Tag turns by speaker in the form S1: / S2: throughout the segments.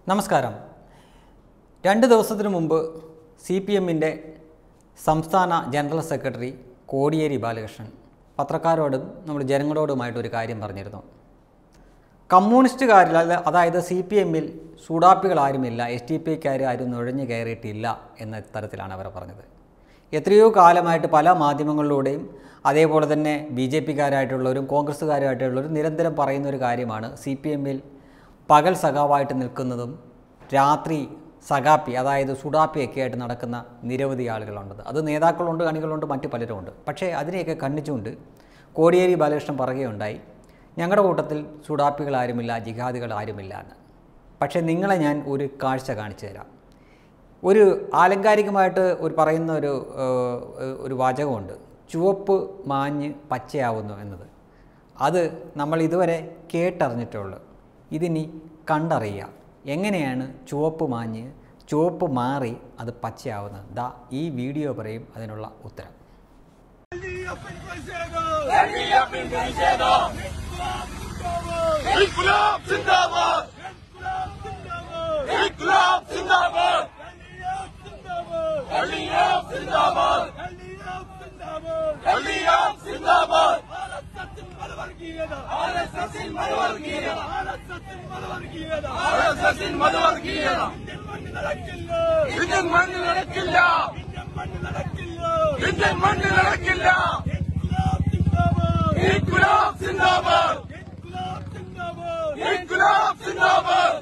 S1: നമസ്കാരം രണ്ട് ദിവസത്തിനു മുമ്പ് സി പി എമ്മിൻ്റെ സംസ്ഥാന ജനറൽ സെക്രട്ടറി കോടിയേരി ബാലകൃഷ്ണൻ പത്രക്കാരോടും നമ്മുടെ ജനങ്ങളോടുമായിട്ട് ഒരു കാര്യം പറഞ്ഞിരുന്നു കമ്മ്യൂണിസ്റ്റുകാരിൽ അല്ല അതായത് സി പി എമ്മിൽ സൂടാപ്പികൾ ആരുമില്ല എസ് ടി പിക്കാർ ആരും നുഴഞ്ഞു കയറിയിട്ടില്ല എന്ന തരത്തിലാണ് അവർ പറഞ്ഞത് എത്രയോ കാലമായിട്ട് പല മാധ്യമങ്ങളിലൂടെയും അതേപോലെ തന്നെ ബി ജെ പിക്കാരായിട്ടുള്ളവരും കോൺഗ്രസ്സുകാരായിട്ടുള്ളവരും നിരന്തരം പറയുന്ന ഒരു കാര്യമാണ് സി പി എമ്മിൽ പകൽ സഖാവായിട്ട് നിൽക്കുന്നതും രാത്രി സഖാപ്പി അതായത് സുഡാപ്പിയൊക്കെ ആയിട്ട് നടക്കുന്ന നിരവധി ആളുകളുണ്ട് അത് നേതാക്കളുണ്ട് കണികളുണ്ട് മറ്റു പലരുമുണ്ട് പക്ഷേ അതിനെയൊക്കെ കണ്ണിച്ചുകൊണ്ട് കോടിയേരി ബാലകൃഷ്ണൻ പറയുകയുണ്ടായി ഞങ്ങളുടെ കൂട്ടത്തിൽ സുഡാപ്പികൾ ആരുമില്ല ജിഹാദികൾ ആരുമില്ല എന്ന് പക്ഷേ നിങ്ങളെ ഞാൻ ഒരു കാഴ്ച കാണിച്ചു തരാം ഒരു ആലങ്കാരികമായിട്ട് ഒരു പറയുന്ന ഒരു ഏഹ്, ഒരു വാചകമുണ്ട് ചുവപ്പ് മാഞ്ഞ് പച്ചയാവുന്നു എന്നത് അത് നമ്മൾ ഇതുവരെ കേട്ടറിഞ്ഞിട്ടുള്ളൂ ഇതിനി കണ്ടറിയുക എങ്ങനെയാണ് ചുവപ്പ് മാഞ്ഞ് ചുവപ്പ് മാറി അത് പച്ചയാവുന്നത് ദാ ഈ വീഡിയോ പറയും അതിനുള്ള ഉത്തരം
S2: इनकलाब जिंदाबाद इनकलाब जिंदाबाद अलियाब जिंदाबाद अलियाब जिंदाबाद ആർഎസ്എസിൽ മതവർഗീയത ആർഎസ്എസിൽ മതവർഗീയത ഇന്ത്യൻ മണ്ണിൽ നടക്കില്ല ഇന്ത്യൻ മണ്ണിൽ നടക്കില്ല ഇൻകുലാബ് സിന്ദാബാദ് ഇൻകുലാബ് സിന്ദാബാദ്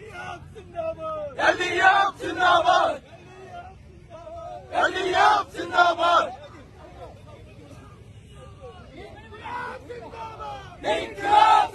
S2: എലിയാബ് സിന്ദാബാദ് എലിയാബ് സിന്ദാബാദ് ഇൻകുലാബ്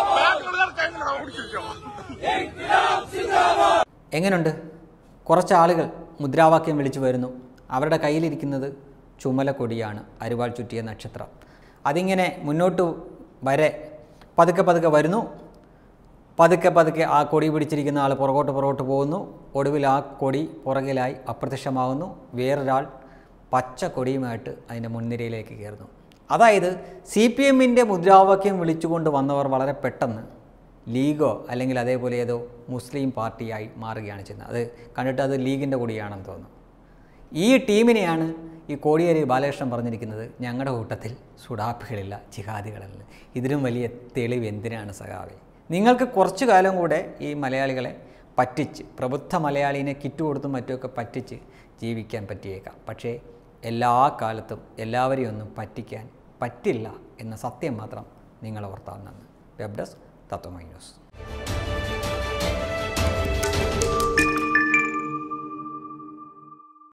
S2: സിന്ദാബാദ്
S1: എങ്ങനെയുണ്ട് കുറച്ച് ആളുകൾ മുദ്രാവാക്യം വിളിച്ചു വരുന്നു അവരുടെ കയ്യിലിരിക്കുന്നത് ചുമലക്കൊടിയാണ് അരിവാൾ ചുറ്റിയ നക്ഷത്രം അതിങ്ങനെ മുന്നോട്ട് വരെ പതുക്കെ പതുക്കെ വരുന്നു പതുക്കെ പതുക്കെ ആ കൊടി പിടിച്ചിരിക്കുന്ന ആൾ പുറകോട്ട് പുറകോട്ട് പോകുന്നു ഒടുവിൽ ആ കൊടി പുറകിലായി അപ്രത്യക്ഷമാകുന്നു വേറൊരാൾ പച്ച കൊടിയുമായിട്ട് അതിൻ്റെ മുൻനിരയിലേക്ക് കയറുന്നു അതായത് സി പി എമ്മിൻ്റെ മുദ്രാവാക്യം വിളിച്ചുകൊണ്ട് വന്നവർ വളരെ പെട്ടെന്ന് ലീഗോ അല്ലെങ്കിൽ അതേപോലെ ഏതോ മുസ്ലിം പാർട്ടിയായി മാറുകയാണ് ചെയ്യുന്നത് അത് കണ്ടിട്ട് അത് ലീഗിൻ്റെ കൂടിയാണെന്ന് തോന്നുന്നു ഈ ടീമിനെയാണ് ഈ കോടിയേരി ബാലകൃഷ്ണൻ പറഞ്ഞിരിക്കുന്നത് ഞങ്ങളുടെ കൂട്ടത്തിൽ സുഡാപ്പികളില്ല ജിഹാദികളില്ല ഇതിലും വലിയ തെളിവ് എന്തിനാണ് സഖാവെ നിങ്ങൾക്ക് കുറച്ചു കാലം കൂടെ ഈ മലയാളികളെ പറ്റിച്ച് പ്രബുദ്ധ മലയാളീനെ കിറ്റ് കൊടുത്തും മറ്റുമൊക്കെ പറ്റിച്ച് ജീവിക്കാൻ പറ്റിയേക്കാം പക്ഷേ എല്ലാ കാലത്തും എല്ലാവരെയും ഒന്നും പറ്റിക്കാൻ പറ്റില്ല എന്ന സത്യം മാത്രം നിങ്ങൾ ഓർത്താവുന്നതാണ് വെബ് ഡെസ്ക് തത്വമൈ ന്യൂസ്